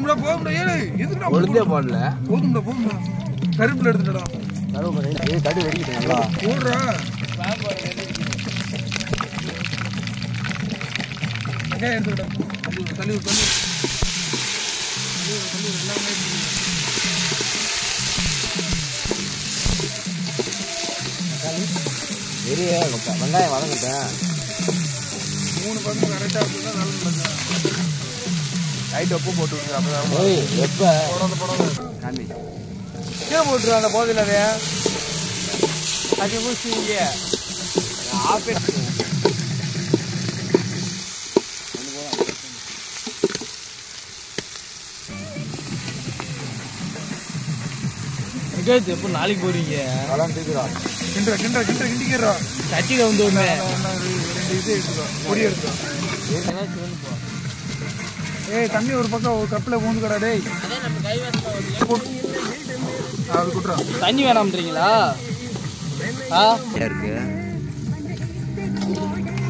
போதும்டா போதும்டா ஏழு எதுக்குடா ஒழுந்தே போடல போதும்டா போதும்டா கருப்புல எடுத்துடா இது கடி வெடிக்கிட்டு நல்லா போடுறா வெங்காயம் எடுத்துக்கிட்டா தள்ளி விடு, தள்ளி விடு, தள்ளி விடு. தள்ளி விடு, தள்ளி விடு, எல்லா வெங்காயத்தையும் தள்ளி விடு. வெறியே வெங்காயம் வதங்கிட்டேன் மூணு பக்கம் கரெக்டாக இருக்குன்னா நல்லது லைட் உப்பு போட்டு விட்டுரு அப்பதான் எப்ப போடாத போடாத காமி கீழே போட்டுரு அந்த போதையில் அதைய அது முடிச்சுங்க ஆபீஸ் வெங்காயத்து எப்போ நாளைக்கு போறீங்க அதெல்லாம் தூக்குறா கிண்டுற கிண்டுற கிண்டுற கிண்டிக்கிறா சட்டியில் வந்து ஒன்று ரெண்டு இது எடுத்துக்கோ பொடி எடுத்துக்கோ ஏய் தண்ணி ஒரு பக்கம் ஒரு கப்பில் ஊந்துக்கடா டேய் அது குட்டுறா தண்ணி வேணாம்ன்றீங்களா ஆ இருக்கு